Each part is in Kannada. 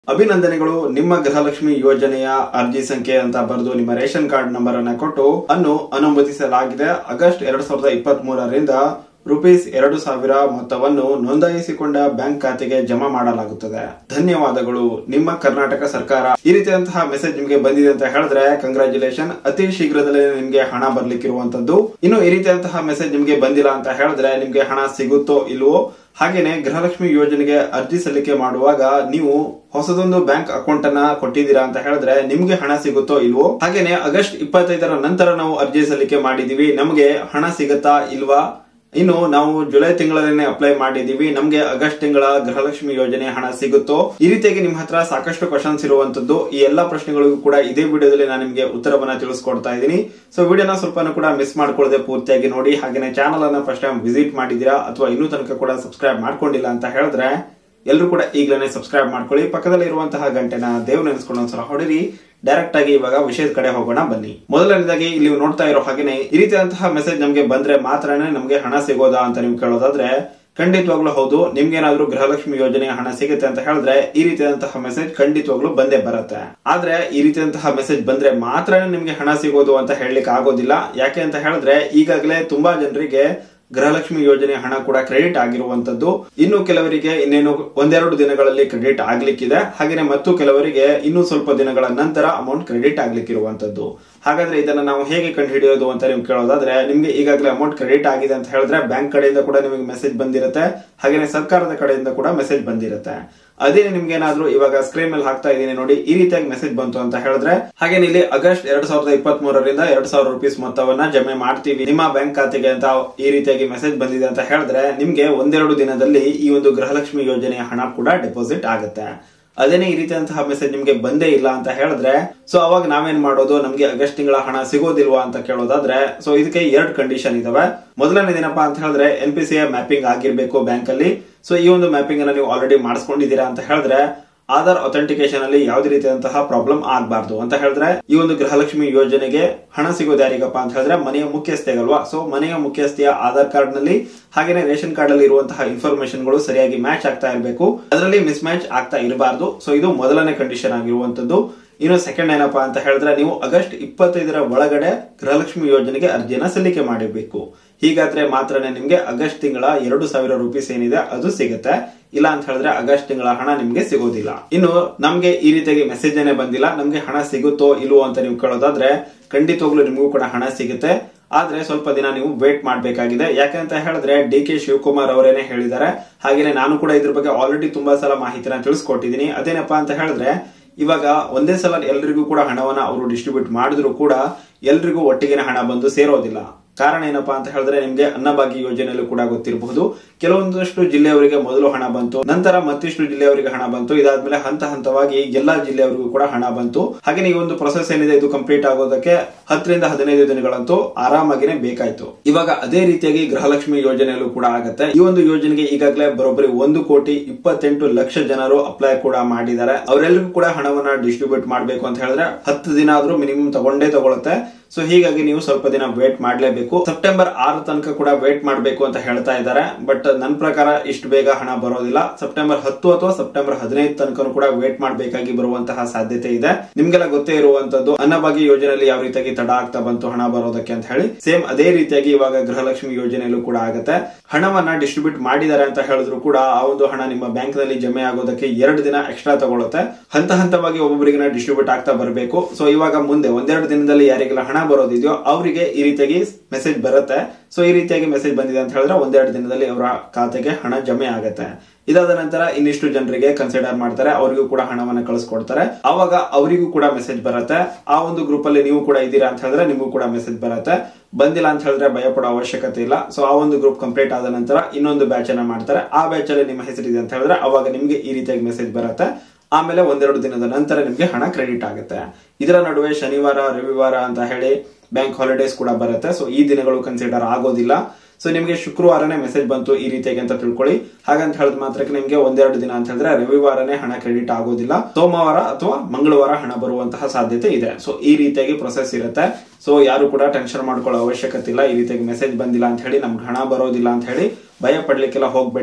ಅಭಿನಂದನೆಗಳು ನಿಮ್ಮ ಗೃಹಲಕ್ಷ್ಮಿ ಯೋಜನೆಯ ಅರ್ಜಿ ಸಂಖ್ಯೆ ಅಂತ ಬರೆದು ನಿಮ್ಮ ರೇಷನ್ ಕಾರ್ಡ್ ನಂಬರ್ ಅನ್ನ ಕೊಟ್ಟು ಅನ್ನು ಅನುಮತಿಸಲಾಗಿದೆ ಆಗಸ್ಟ್ ಎರಡ್ ಸಾವಿರದ ಇಪ್ಪತ್ತ್ ಮೂರರಿಂದ ರುಪೀಸ್ ಎರಡು ಸಾವಿರ ಮೊತ್ತವನ್ನು ನೋಂದಾಯಿಸಿಕೊಂಡ ಬ್ಯಾಂಕ್ ಖಾತೆಗೆ ಜಮಾ ಮಾಡಲಾಗುತ್ತದೆ ಧನ್ಯವಾದಗಳು ನಿಮ್ಮ ಕರ್ನಾಟಕ ಸರ್ಕಾರ ಈ ರೀತಿಯಾದಂತಹ ಮೆಸೇಜ್ ನಿಮಗೆ ಬಂದಿದೆ ಅಂತ ಹೇಳಿದ್ರೆ ಕಂಗ್ರಾಚುಲೇಷನ್ ಅತಿ ಶೀಘ್ರದಲ್ಲೇ ನಿಮ್ಗೆ ಹಣ ಬರ್ಲಿಕ್ಕಿರುವಂತದ್ದು ಇನ್ನು ಈ ರೀತಿಯಾದಂತಹ ಮೆಸೇಜ್ ನಿಮ್ಗೆ ಬಂದಿಲ್ಲ ಅಂತ ಹೇಳಿದ್ರೆ ನಿಮ್ಗೆ ಹಣ ಸಿಗುತ್ತೋ ಇಲ್ವೋ ಹಾಗೇನೆ ಗೃಹಲಕ್ಷ್ಮಿ ಯೋಜನೆಗೆ ಅರ್ಜಿ ಸಲ್ಲಿಕೆ ಮಾಡುವಾಗ ನೀವು ಹೊಸದೊಂದು ಬ್ಯಾಂಕ್ ಅಕೌಂಟ್ ಅನ್ನ ಕೊಟ್ಟಿದ್ದೀರಾ ಅಂತ ಹೇಳಿದ್ರೆ ನಿಮ್ಗೆ ಹಣ ಸಿಗುತ್ತೋ ಇಲ್ವೋ ಹಾಗೇನೆ ಆಗಸ್ಟ್ ಇಪ್ಪತ್ತೈದರ ನಂತರ ನಾವು ಅರ್ಜಿ ಸಲ್ಲಿಕೆ ಮಾಡಿದೀವಿ ನಮಗೆ ಹಣ ಸಿಗತ್ತಾ ಇಲ್ವಾ ಇನ್ನು ನಾವು ಜುಲೈ ತಿಂಗಳಲ್ಲೇ ಅಪ್ಲೈ ಮಾಡಿದೀವಿ ನಮ್ಗೆ ಆಗಸ್ಟ್ ತಿಂಗಳ ಗೃಹಲಕ್ಷ್ಮಿ ಯೋಜನೆ ಹಣ ಸಿಗುತ್ತೋ ಈ ರೀತಿಯಾಗಿ ನಿಮ್ಮ ಹತ್ರ ಸಾಕಷ್ಟು ಕ್ವಶನ್ಸ್ ಇರುವಂತದ್ದು ಈ ಎಲ್ಲಾ ಪ್ರಶ್ನೆಗಳಿಗೂ ಕೂಡ ಇದೇ ವಿಡಿಯೋದಲ್ಲಿ ನಾನು ನಿಮಗೆ ಉತ್ತರವನ್ನ ತಿಳಿಸ್ಕೊಡ್ತಾ ಇದ್ದೀನಿ ಸೊ ವಿಡಿಯೋನ ಸ್ವಲ್ಪ ಕೂಡ ಮಿಸ್ ಮಾಡ್ಕೊಳ್ಳದೆ ಪೂರ್ತಿಯಾಗಿ ನೋಡಿ ಹಾಗೆ ಚಾನಲ್ ಅನ್ನ ಫಸ್ಟ್ ಟೈಮ್ ವಿಸಿಟ್ ಮಾಡಿದೀರಾ ಅಥವಾ ಇನ್ನೂ ತನಕ ಕೂಡ ಸಬ್ಸ್ಕ್ರೈಬ್ ಮಾಡ್ಕೊಂಡಿಲ್ಲ ಅಂತ ಹೇಳಿದ್ರೆ ಎಲ್ಲರೂ ಕೂಡ ಈಗಲೇ ಸಬ್ಸ್ಕ್ರೈಬ್ ಮಾಡ್ಕೊಳ್ಳಿ ಪಕ್ಕದಲ್ಲಿ ಇರುವಂತಹ ಗಂಟೆನ ದೇವ್ ನೆನೆಸ್ಕೊಂಡು ಒಂದ್ಸಲ ಹೊಡಿರಿ ಡೈರೆಕ್ಟ್ ಆಗಿ ಇವಾಗ ವಿಷಯದ ಕಡೆ ಹೋಗೋಣ ಬನ್ನಿ ಮೊದಲನೇದಾಗಿ ಇಲ್ಲಿ ನೀವು ನೋಡ್ತಾ ಇರೋ ಹಾಗೇನೆ ಈ ರೀತಿಯಾದಂತಹ ಮೆಸೇಜ್ ನಮಗೆ ಬಂದ್ರೆ ಮಾತ್ರನೇ ನಮಗೆ ಹಣ ಸಿಗೋದಾ ಅಂತ ನೀವು ಕೇಳೋದಾದ್ರೆ ಖಂಡಿತವಾಗ್ಲೂ ಹೌದು ನಿಮ್ಗೇನಾದ್ರೂ ಗೃಹಲಕ್ಷ್ಮಿ ಯೋಜನೆ ಹಣ ಸಿಗುತ್ತೆ ಅಂತ ಹೇಳಿದ್ರೆ ಈ ರೀತಿಯಾದಂತಹ ಮೆಸೇಜ್ ಖಂಡಿತವಾಗ್ಲೂ ಬಂದೇ ಬರುತ್ತೆ ಆದ್ರೆ ಈ ರೀತಿಯಾದಂತಹ ಮೆಸೇಜ್ ಬಂದ್ರೆ ಮಾತ್ರನೇ ನಿಮ್ಗೆ ಹಣ ಸಿಗೋದು ಅಂತ ಹೇಳಲಿಕ್ಕೆ ಆಗೋದಿಲ್ಲ ಯಾಕೆ ಅಂತ ಹೇಳಿದ್ರೆ ಈಗಾಗಲೇ ತುಂಬಾ ಜನರಿಗೆ ಗೃಹಲಕ್ಷ್ಮಿ ಯೋಜನೆ ಹಣ ಕೂಡ ಕ್ರೆಡಿಟ್ ಆಗಿರುವಂತದ್ದು ಇನ್ನು ಕೆಲವರಿಗೆ ಇನ್ನೇನು ಒಂದೆರಡು ದಿನಗಳಲ್ಲಿ ಕ್ರೆಡಿಟ್ ಆಗ್ಲಿಕ್ಕಿದೆ ಹಾಗೆಯೇ ಮತ್ತು ಕೆಲವರಿಗೆ ಇನ್ನು ಸ್ವಲ್ಪ ದಿನಗಳ ನಂತರ ಅಮೌಂಟ್ ಕ್ರೆಡಿಟ್ ಆಗ್ಲಿಕ್ಕಿರುವಂತದ್ದು ಹಾಗಾದ್ರೆ ಇದನ್ನ ನಾವು ಹೇಗೆ ಕಂಡುಹಿಡಿಯೋದು ಅಂತ ನೀವು ಕೇಳೋದಾದ್ರೆ ನಿಮ್ಗೆ ಈಗಾಗಲೇ ಅಮೌಂಟ್ ಕ್ರೆಡಿಟ್ ಆಗಿದೆ ಅಂತ ಹೇಳಿದ್ರೆ ಬ್ಯಾಂಕ್ ಕಡೆಯಿಂದ ಕೂಡ ನಿಮಗೆ ಮೆಸೇಜ್ ಬಂದಿರುತ್ತೆ ಹಾಗೆಯೇ ಸರ್ಕಾರದ ಕಡೆಯಿಂದ ಕೂಡ ಮೆಸೇಜ್ ಬಂದಿರುತ್ತೆ ಅದೇ ನಿಮ್ಗೆ ಏನಾದ್ರೂ ಇವಾಗ ಸ್ಕ್ರೀನ್ ಮೇಲೆ ಹಾಕ್ತಾ ಇದೀನಿ ನೋಡಿ ಈ ರೀತಿಯಾಗಿ ಮೆಸೇಜ್ ಬಂತು ಅಂತ ಹೇಳಿದ್ರೆ ಹಾಗೆ ಇಲ್ಲಿ ಆಗಸ್ಟ್ ಎರಡ್ ಸಾವಿರದ ಇಪ್ಪತ್ತ್ ಮೂರರಿಂದ ಎರಡ್ ಸಾವಿರ ರುಪೀಸ್ ಮೊತ್ತವನ್ನ ಜಮೆ ಮಾಡ್ತೀವಿ ನಿಮ್ಮ ಬ್ಯಾಂಕ್ ಖಾತೆಗೆ ಅಂತ ಈ ರೀತಿಯಾಗಿ ಮೆಸೇಜ್ ಬಂದಿದೆ ಅಂತ ಹೇಳಿದ್ರೆ ನಿಮ್ಗೆ ಒಂದೆರಡು ದಿನದಲ್ಲಿ ಈ ಒಂದು ಗೃಹಲಕ್ಷ್ಮಿ ಯೋಜನೆಯ ಹಣ ಕೂಡ ಡೆಪಾಸಿಟ್ ಆಗುತ್ತೆ ಅದೇನೇ ಈ ರೀತಿಯಂತಹ ಮೆಸೇಜ್ ನಿಮ್ಗೆ ಬಂದೇ ಇಲ್ಲ ಅಂತ ಹೇಳಿದ್ರೆ ಸೊ ಅವಾಗ ನಾವೇನ್ ಮಾಡೋದು ನಮ್ಗೆ ಆಗಸ್ಟ್ ತಿಂಗಳ ಹಣ ಸಿಗೋದಿಲ್ವಾ ಅಂತ ಕೇಳೋದಾದ್ರೆ ಸೊ ಇದಕ್ಕೆ ಎರಡು ಕಂಡೀಷನ್ ಇದಾವೆ ಮೊದಲನೇ ದಿನಪ್ಪ ಅಂತ ಹೇಳಿದ್ರೆ ಎನ್ ಪಿ ಸಿ ಮ್ಯಾಪಿಂಗ್ ಆಗಿರ್ಬೇಕು ಬ್ಯಾಂಕ್ ಅಲ್ಲಿ ಸೊ ಈ ಒಂದು ಮ್ಯಾಪಿಂಗ್ ಅನ್ನ ನೀವು ಆಲ್ರೆಡಿ ಮಾಡಿಸ್ಕೊಂಡಿದ್ದೀರಾ ಅಂತ ಹೇಳಿದ್ರೆ ಆಧಾರ್ ಅಥೆಂಟಿಕೇಶನ್ ಅಲ್ಲಿ ಯಾವುದೇ ರೀತಿಯಾದಂತಹ ಪ್ರಾಬ್ಲಮ್ ಆಗಬಾರ್ದು ಅಂತ ಹೇಳಿದ್ರೆ ಈ ಒಂದು ಗೃಹಲಕ್ಷ್ಮಿ ಯೋಜನೆಗೆ ಹಣ ಸಿಗೋದು ಯಾರಿಗಪ್ಪ ಅಂತ ಹೇಳಿದ್ರೆ ಮನೆಯ ಮುಖ್ಯಸ್ಥೆಗಲ್ವಾ ಸೊ ಮನೆಯ ಮುಖ್ಯಸ್ಥೆಯ ಆಧಾರ್ ಕಾರ್ಡ್ ನಲ್ಲಿ ಹಾಗೇನೆ ರೇಷನ್ ಕಾರ್ಡ್ ಅಲ್ಲಿ ಇರುವಂತಹ ಇನ್ಫಾರ್ಮೇಶನ್ ಗಳು ಸರಿಯಾಗಿ ಮ್ಯಾಚ್ ಆಗ್ತಾ ಇರಬೇಕು ಅದರಲ್ಲಿ ಮಿಸ್ ಮ್ಯಾಚ್ ಆಗ್ತಾ ಇರಬಾರ್ದು ಸೊ ಇದು ಮೊದಲನೇ ಕಂಡೀಷನ್ ಆಗಿರುವಂತದ್ದು ಇನ್ನು ಸೆಕೆಂಡ್ ಏನಪ್ಪಾ ಅಂತ ಹೇಳಿದ್ರೆ ನೀವು ಆಗಸ್ಟ್ ಇಪ್ಪತ್ತೈದರ ಒಳಗಡೆ ಗೃಹಲಕ್ಷ್ಮಿ ಯೋಜನೆಗೆ ಅರ್ಜಿಯನ್ನ ಸಲ್ಲಿಕೆ ಮಾಡಿರ್ಬೇಕು ಹೀಗಾದ್ರೆ ಮಾತ್ರನೇ ನಿಮ್ಗೆ ಆಗಸ್ಟ್ ತಿಂಗಳ ಎರಡು ಸಾವಿರ ರುಪೀಸ್ ಏನಿದೆ ಅದು ಸಿಗುತ್ತೆ ಇಲ್ಲ ಅಂತ ಹೇಳಿದ್ರೆ ಆಗಸ್ಟ್ ತಿಂಗಳ ಹಣ ನಿಮ್ಗೆ ಸಿಗೋದಿಲ್ಲ ಇನ್ನು ನಮ್ಗೆ ಈ ರೀತಿಯಾಗಿ ಮೆಸೇಜ್ ಏನೇ ಬಂದಿಲ್ಲ ನಮ್ಗೆ ಹಣ ಸಿಗುತ್ತೋ ಇಲ್ವೋ ಅಂತ ನೀವು ಕೇಳೋದಾದ್ರೆ ಖಂಡಿತವಾಗ್ಲೂ ನಿಮಗೂ ಕೂಡ ಹಣ ಸಿಗುತ್ತೆ ಆದ್ರೆ ಸ್ವಲ್ಪ ದಿನ ನೀವು ವೇಟ್ ಮಾಡಬೇಕಾಗಿದೆ ಯಾಕೆ ಅಂತ ಹೇಳಿದ್ರೆ ಡಿ ಕೆ ಶಿವಕುಮಾರ್ ಅವರೇನೆ ಹೇಳಿದ್ದಾರೆ ಹಾಗೇನೆ ನಾನು ಕೂಡ ಇದ್ರ ಬಗ್ಗೆ ಆಲ್ರೆಡಿ ತುಂಬಾ ಸಲ ಮಾಹಿತಿನ ತಿಳಿಸ್ಕೊಟ್ಟಿದ್ದೀನಿ ಅದೇನಪ್ಪಾ ಅಂತ ಹೇಳಿದ್ರೆ ಇವಾಗ ಒಂದೇ ಸಲ ಎಲ್ರಿಗೂ ಕೂಡ ಹಣವನ್ನ ಅವರು ಡಿಸ್ಟ್ರಿಬ್ಯೂಟ್ ಮಾಡಿದ್ರು ಕೂಡ ಎಲ್ರಿಗೂ ಒಟ್ಟಿಗೆ ಹಣ ಬಂದು ಸೇರೋದಿಲ್ಲ ಕಾರಣ ಏನಪ್ಪಾ ಅಂತ ಹೇಳಿದ್ರೆ ನಿಮ್ಗೆ ಅನ್ನಭಾಗ್ಯ ಯೋಜನೆಯಲ್ಲೂ ಕೂಡ ಗೊತ್ತಿರಬಹುದು ಕೆಲವೊಂದಷ್ಟು ಜಿಲ್ಲೆಯವರಿಗೆ ಮೊದಲು ಹಣ ಬಂತು ನಂತರ ಮತ್ತಿಷ್ಟು ಜಿಲ್ಲೆಯವರಿಗೆ ಹಣ ಬಂತು ಇದಾದ್ಮೇಲೆ ಹಂತ ಹಂತವಾಗಿ ಎಲ್ಲಾ ಜಿಲ್ಲೆಯವರಿಗೂ ಕೂಡ ಹಣ ಬಂತು ಹಾಗೆ ಈ ಒಂದು ಪ್ರೊಸೆಸ್ ಏನಿದೆ ಇದು ಕಂಪ್ಲೀಟ್ ಆಗೋದಕ್ಕೆ ಹತ್ತರಿಂದ ಹದಿನೈದು ದಿನಗಳಂತೂ ಆರಾಮಾಗಿನೇ ಬೇಕಾಯ್ತು ಇವಾಗ ಅದೇ ರೀತಿಯಾಗಿ ಗೃಹಲಕ್ಷ್ಮಿ ಯೋಜನೆಯಲ್ಲೂ ಕೂಡ ಆಗುತ್ತೆ ಈ ಒಂದು ಯೋಜನೆಗೆ ಈಗಾಗಲೇ ಬರೋಬ್ಬರಿ ಒಂದು ಕೋಟಿ ಇಪ್ಪತ್ತೆಂಟು ಲಕ್ಷ ಜನರು ಅಪ್ಲೈ ಕೂಡ ಮಾಡಿದ್ದಾರೆ ಅವರೆಲ್ಲರಿಗೂ ಕೂಡ ಹಣವನ್ನ ಡಿಸ್ಟ್ರಿಬ್ಯೂಟ್ ಮಾಡಬೇಕು ಅಂತ ಹೇಳಿದ್ರೆ ಹತ್ತು ದಿನ ಆದ್ರೂ ಮಿನಿಮಮ್ ತಗೊಂಡೇ ತಗೊಳುತ್ತೆ ಸೊ ಹೀಗಾಗಿ ನೀವು ಸ್ವಲ್ಪ ದಿನ ವೇಟ್ ಮಾಡಲೇಬೇಕು ಸೆಪ್ಟೆಂಬರ್ ಆರು ತನಕ ಕೂಡ ವೇಟ್ ಮಾಡಬೇಕು ಅಂತ ಹೇಳ್ತಾ ಇದ್ದಾರೆ ಬಟ್ ನನ್ನ ಪ್ರಕಾರ ಇಷ್ಟು ಬೇಗ ಹಣ ಬರೋದಿಲ್ಲ ಸೆಪ್ಟೆಂಬರ್ ಹತ್ತು ಅಥವಾ ಸೆಪ್ಟೆಂಬರ್ ಹದಿನೈದು ತನಕ ಕೂಡ ವೇಟ್ ಮಾಡಬೇಕಾಗಿ ಬರುವಂತಹ ಸಾಧ್ಯತೆ ಇದೆ ನಿಮ್ಗೆಲ್ಲ ಗೊತ್ತೇ ಇರುವಂತದ್ದು ಅನ್ನಭಾಗ್ಯ ಯೋಜನೆಯಲ್ಲಿ ಯಾವ ರೀತಿಯಾಗಿ ತಡ ಆಗ್ತಾ ಬಂತು ಹಣ ಬರೋದಕ್ಕೆ ಅಂತ ಹೇಳಿ ಸೇಮ್ ಅದೇ ರೀತಿಯಾಗಿ ಇವಾಗ ಗೃಹಲಕ್ಷ್ಮಿ ಯೋಜನೆಯಲ್ಲೂ ಕೂಡ ಆಗುತ್ತೆ ಹಣವನ್ನ ಡಿಸ್ಟ್ರಿಬ್ಯೂಟ್ ಮಾಡಿದ್ದಾರೆ ಅಂತ ಹೇಳಿದ್ರು ಕೂಡ ಆ ಒಂದು ಹಣ ನಿಮ್ಮ ಬ್ಯಾಂಕ್ ನಲ್ಲಿ ಜಮೆ ಆಗೋದಕ್ಕೆ ಎರಡು ದಿನ ಎಕ್ಸ್ಟ್ರಾ ತಗೊಳುತ್ತೆ ಹಂತ ಹಂತವಾಗಿ ಒಬ್ಬೊಬ್ಬರಿಗೆ ಡಿಸ್ಟ್ರಿಬ್ಯೂಟ್ ಆಗ್ತಾ ಬರಬೇಕು ಸೊ ಇವಾಗ ಮುಂದೆ ಒಂದೆರಡು ದಿನದಲ್ಲಿ ಯಾರಿಗೆಲ್ಲ ಹಣ ಬರೋದಿದೆಯೋ ಅವರಿಗೆ ಈ ರೀತಿಯಾಗಿ ಮೆಸೇಜ್ ಬರುತ್ತೆ ಸೊ ಈ ರೀತಿಯಾಗಿ ಮೆಸೇಜ್ ಬಂದಿದೆ ಅಂತ ಹೇಳಿದ್ರೆ ಒಂದೆರಡು ದಿನದಲ್ಲಿ ಅವರ ಖಾತೆಗೆ ಹಣ ಜಮೆ ಆಗುತ್ತೆ ಇದಾದ ನಂತರ ಇನ್ನಿಷ್ಟು ಜನರಿಗೆ ಕನ್ಸಿಡರ್ ಮಾಡ್ತಾರೆ ಅವರಿಗೂ ಕೂಡ ಹಣವನ್ನ ಕಳಿಸ್ಕೊಡ್ತಾರೆ ಅವಾಗ ಅವರಿಗೂ ಕೂಡ ಮೆಸೇಜ್ ಬರುತ್ತೆ ಆ ಒಂದು ಗ್ರೂಪ್ ಅಲ್ಲಿ ನೀವು ಕೂಡ ಇದ್ದೀರಾ ಅಂತ ಹೇಳಿದ್ರೆ ನಿಮಗೂ ಕೂಡ ಮೆಸೇಜ್ ಬರುತ್ತೆ ಬಂದಿಲ್ಲ ಅಂತ ಹೇಳಿದ್ರೆ ಭಯ ಪಡೋ ಅವಶ್ಯಕತೆ ಇಲ್ಲ ಸೊ ಆ ಒಂದು ಗ್ರೂಪ್ ಕಂಪ್ಲೀಟ್ ಆದ ನಂತರ ಇನ್ನೊಂದು ಬ್ಯಾಚ್ ಅನ್ನ ಮಾಡ್ತಾರೆ ಆ ಬ್ಯಾಚ್ ಅಲ್ಲಿ ನಿಮ್ಮ ಹೆಸರಿದೆ ಅಂತ ಹೇಳಿದ್ರೆ ಅವಾಗ ನಿಮ್ಗೆ ಈ ರೀತಿಯಾಗಿ ಮೆಸೇಜ್ ಬರುತ್ತೆ ಆಮೇಲೆ ಒಂದೆರಡು ದಿನದ ನಂತರ ನಿಮ್ಗೆ ಹಣ ಕ್ರೆಡಿಟ್ ಆಗುತ್ತೆ ಇದರ ನಡುವೆ ಶನಿವಾರ ರವಿವಾರ ಅಂತ ಹೇಳಿ ಬ್ಯಾಂಕ್ ಹಾಲಿಡೇಸ್ ಕೂಡ ಬರುತ್ತೆ ಸೊ ಈ ದಿನಗಳು ಕನ್ಸಿಡರ್ ಆಗೋದಿಲ್ಲ ಸೊ ನಿಮಗೆ ಶುಕ್ರವಾರನೇ ಮೆಸೇಜ್ ಬಂತು ಈ ರೀತಿಯಾಗಿ ಅಂತ ತಿಳ್ಕೊಳ್ಳಿ ಹಾಗಂತ ಹೇಳಿದ ಮಾತ್ರಕ್ಕೆ ನಿಮಗೆ ಒಂದೆರಡು ದಿನ ಅಂತ ಹೇಳಿದ್ರೆ ರವಿವಾರನೇ ಹಣ ಕ್ರೆಡಿಟ್ ಆಗೋದಿಲ್ಲ ಸೋಮವಾರ ಅಥವಾ ಮಂಗಳವಾರ ಹಣ ಬರುವಂತಹ ಸಾಧ್ಯತೆ ಇದೆ ಸೊ ಈ ರೀತಿಯಾಗಿ ಪ್ರೊಸೆಸ್ ಇರುತ್ತೆ ಸೊ ಯಾರು ಕೂಡ ಟೆನ್ಷನ್ ಮಾಡ್ಕೊಳ್ಳೋ ಅವಶ್ಯಕತೆ ಇಲ್ಲ ಈ ರೀತಿಯಾಗಿ ಮೆಸೇಜ್ ಬಂದಿಲ್ಲ ಅಂತ ಹೇಳಿ ನಮ್ಗೆ ಹಣ ಬರೋದಿಲ್ಲ ಅಂತ ಹೇಳಿ ಭಯ ಪಡ್ಲಿಕ್ಕೆಲ್ಲ ಹೋಗ್ಬೇಡಿ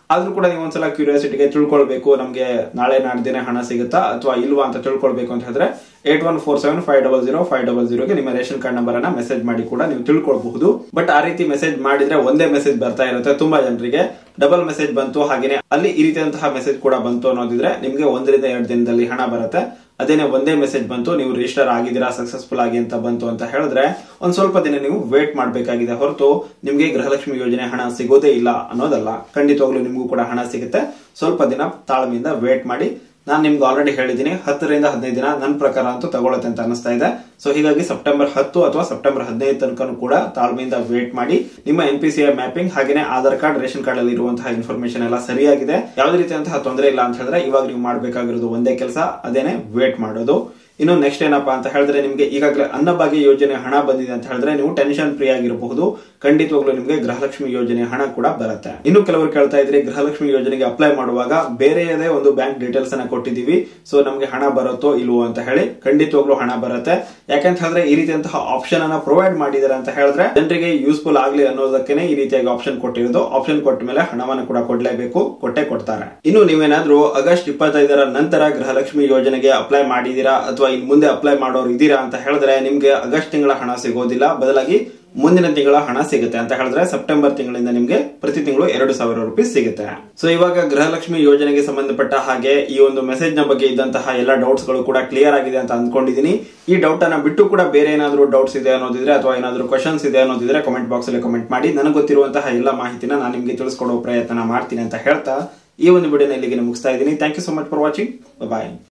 ಆದ್ರೂ ಕೂಡ ನೀವು ಒಂದ್ಸಲ ಕ್ಯೂರಿಯಾಸಿಟಿಗೆ ತಿಳ್ಕೊಳ್ಬೇಕು ನಮ್ಗೆ ನಾಳೆ ನಾಡ್ದಿನ ಹಣ ಸಿಗುತ್ತಾ ಅಥವಾ ಇಲ್ವಾ ಅಂತ ತಿಳ್ಕೊಳ್ಬೇಕು ಅಂತ ಹೇಳಿದ್ರೆ eight one four seven five double zero five double ಜೀರೋಗೆ ನಿಮ್ಮ ರೇಷನ್ ಕಾರ್ಡ್ ನಂಬರ್ ಅನ್ನ ಮೆಸೇಜ್ ಮಾಡಿ ಕೂಡ ನೀವು ತಿಳ್ಕೊಳ್ಬಹುದು ಬಟ್ ಆ ರೀತಿ ಮೆಸೇಜ್ ಮಾಡಿದ್ರೆ ಒಂದೇ ಮೆಸೇಜ್ ಬರ್ತಾ ಇರುತ್ತೆ ತುಂಬಾ ಜನರಿಗೆ ಡಬಲ್ ಮೆಸೇಜ್ ಬಂತು ಹಾಗೇನೆ ಅಲ್ಲಿ ಈ ರೀತಿಯಂತಹ ಮೆಸೇಜ್ ಕೂಡ ಬಂತು ಅನ್ನೋದಿದ್ರೆ ನಿಮ್ಗೆ ಒಂದರಿಂದ ಎರಡು ದಿನದಲ್ಲಿ ಹಣ ಬರುತ್ತೆ ಅದೇನೆ ಒಂದೇ ಮೆಸೇಜ್ ಬಂತು ನೀವು ರಿಜಿಸ್ಟರ್ ಆಗಿದ್ದೀರಾ ಸಕ್ಸಸ್ಫುಲ್ ಆಗಿ ಅಂತ ಬಂತು ಅಂತ ಹೇಳಿದ್ರೆ ಒಂದ್ ಸ್ವಲ್ಪ ದಿನ ನೀವು ವೇಟ್ ಮಾಡಬೇಕಾಗಿದೆ ಹೊರತು ನಿಮ್ಗೆ ಗೃಹಲಕ್ಷ್ಮಿ ಯೋಜನೆ ಹಣ ಸಿಗೋದೇ ಇಲ್ಲ ಅನ್ನೋದಲ್ಲ ಖಂಡಿತವಾಗ್ಲೂ ನಿಮಗೂ ಕೂಡ ಹಣ ಸಿಗುತ್ತೆ ಸ್ವಲ್ಪ ದಿನ ತಾಳ್ಮೆಯಿಂದ ವೇಟ್ ಮಾಡಿ ನಾನು ನಿಮ್ಗೆ ಆಲ್ರೆಡಿ ಹೇಳಿದ್ದೀನಿ ಹತ್ತರಿಂದ ಹದಿನೈದು ದಿನ ನನ್ನ ಪ್ರಕಾರ ಅಂತೂ ತಗೊಳುತ್ತೆ ಅಂತ ಅನಿಸ್ತಾ ಇದೆ ಸೊ ಹೀಗಾಗಿ ಸೆಪ್ಟೆಂಬರ್ ಹತ್ತು ಅಥವಾ ಸೆಪ್ಟೆಂಬರ್ ಹದಿನೈದು ತನಕ ಕೂಡ ತಾಳ್ಮೆಯಿಂದ ವೇಟ್ ಮಾಡಿ ನಿಮ್ಮ N P C I mapping ಹಾಗೆಯೇ ಆಧಾರ್ ಕಾರ್ಡ್ ರೇಷನ್ ಕಾರ್ಡ್ ಅಲ್ಲಿ ಇರುವಂತಹ ಇನ್ಫಾರ್ಮೇಶನ್ ಎಲ್ಲ ಸರಿಯಾಗಿದೆ ಯಾವುದೇ ರೀತಿಯಂತಹ ತೊಂದರೆ ಇಲ್ಲ ಅಂತ ಹೇಳಿದ್ರೆ ಇವಾಗ ನೀವು ಮಾಡಬೇಕಾಗಿರೋದು ಒಂದೇ ಕೆಲಸ ಅದೇನೆ ವೇಟ್ ಮಾಡೋದು ಇನ್ನು ನೆಕ್ಸ್ಟ್ ಏನಪ್ಪಾ ಅಂತ ಹೇಳಿದ್ರೆ ನಿಮ್ಗೆ ಈಗಾಗಲೇ ಅನ್ನಭಾಗ್ಯ ಯೋಜನೆ ಹಣ ಬಂದಿದೆ ಅಂತ ಹೇಳಿದ್ರೆ ನೀವು ಟೆನ್ಷನ್ ಫ್ರೀ ಆಗಿರಬಹುದು ಖಂಡಿತವಾಗ್ಲೂ ನಿಮ್ಗೆ ಗೃಹಲಕ್ಷ್ಮಿ ಯೋಜನೆ ಹಣ ಕೂಡ ಬರುತ್ತೆ ಇನ್ನು ಕೆಲವರು ಕೇಳ್ತಾ ಇದ್ರಿ ಗೃಹಲಕ್ಷ್ಮಿ ಯೋಜನೆಗೆ ಅಪ್ಲೈ ಮಾಡುವಾಗ ಬೇರೆಯದೇ ಒಂದು ಬ್ಯಾಂಕ್ ಡೀಟೇಲ್ಸ್ ಅನ್ನ ಕೊಟ್ಟಿದೀವಿ ಸೊ ನಮ್ಗೆ ಹಣ ಬರುತ್ತೋ ಇಲ್ವೋ ಅಂತ ಹೇಳಿ ಖಂಡಿತವಾಗ್ಲೂ ಹಣ ಬರುತ್ತೆ ಯಾಕಂತ ಹೇಳಿದ್ರೆ ಈ ರೀತಿಯಂತಹ ಆಪ್ಷನ್ ಅನ್ನ ಪ್ರೊವೈಡ್ ಮಾಡಿದ್ದಾರೆ ಅಂತ ಹೇಳಿದ್ರೆ ಜನರಿಗೆ ಯೂಸ್ಫುಲ್ ಆಗ್ಲಿ ಅನ್ನೋದಕ್ಕೆ ಈ ರೀತಿಯಾಗಿ ಆಪ್ಷನ್ ಕೊಟ್ಟಿರೋದು ಆಪ್ಷನ್ ಕೊಟ್ಟ ಮೇಲೆ ಹಣವನ್ನು ಕೂಡ ಕೊಡ್ಲೇಬೇಕು ಕೊಟ್ಟೆ ಕೊಡ್ತಾರೆ ಇನ್ನು ನೀವೇನಾದ್ರೂ ಆಗಸ್ಟ್ ಇಪ್ಪತ್ತೈದರ ನಂತರ ಗೃಹಲಕ್ಷ್ಮಿ ಯೋಜನೆಗೆ ಅಪ್ಲೈ ಮಾಡಿದೀರಾ ಅಥವಾ ಇನ್ ಮುಂದೆ ಅಪ್ಲೈ ಮಾಡೋರು ಇದ್ದೀರಾ ಅಂತ ಹೇಳಿದ್ರೆ ನಿಮ್ಗೆ ಆಗಸ್ಟ್ ತಿಂಗಳ ಹಣ ಸಿಗೋದಿಲ್ಲ ಬದಲಾಗಿ ಮುಂದಿನ ತಿಂಗಳ ಹಣ ಸಿಗುತ್ತೆ ಅಂತ ಹೇಳಿದ್ರೆ ಸೆಪ್ಟೆಂಬರ್ ತಿಂಗಳಿಂದ ನಿಮ್ಗೆ ಪ್ರತಿ ತಿಂಗಳು ಎರಡು ಸಾವಿರ ರೂಪಾಯಿ ಸಿಗುತ್ತೆ ಸೊ ಇವಾಗ ಗೃಹಲಕ್ಷ್ಮಿ ಯೋಜನೆಗೆ ಸಂಬಂಧಪಟ್ಟ ಹಾಗೆ ಈ ಒಂದು ಮೆಸೇಜ್ ನ ಬಗ್ಗೆ ಇದ್ದಂತಹ ಎಲ್ಲ ಡೌಟ್ಸ್ ಗಳು ಕೂಡ ಕ್ಲಿಯರ್ ಆಗಿದೆ ಅಂತ ಅಂದ್ಕೊಂಡಿದೀನಿ ಈ ಡೌಟ್ ಅನ್ನ ಬಿಟ್ಟು ಕೂಡ ಬೇರೆ ಏನಾದರೂ ಡೌಟ್ಸ್ ಇದೆ ಅನ್ನೋದಿದ್ರೆ ಅಥವಾ ಏನಾದರೂ ಕ್ವಶನ್ಸ್ ಇದೆ ಅನ್ನೋದಿದ್ರೆ ಕಮೆಂಟ್ ಬಾಕ್ಸ್ ಅಲ್ಲಿ ಕಮೆಂಟ್ ಮಾಡಿ ನನಗೆ ಗೊತ್ತಿರುವಂತಹ ಎಲ್ಲ ಮಾಹಿತಿನ ನಾನು ನಿಮ್ಗೆ ತಿಳಿಸ್ಕೊಡೋ ಪ್ರಯತ್ನ ಮಾಡ್ತೀನಿ ಅಂತ ಹೇಳ್ತಾ ಈ ಒಂದು ವಿಡಿಯೋನ ಇಲ್ಲಿಗೆ ಮುಗಿಸ್ತಾ ಇದ್ದೀನಿ thank you so much for watching bye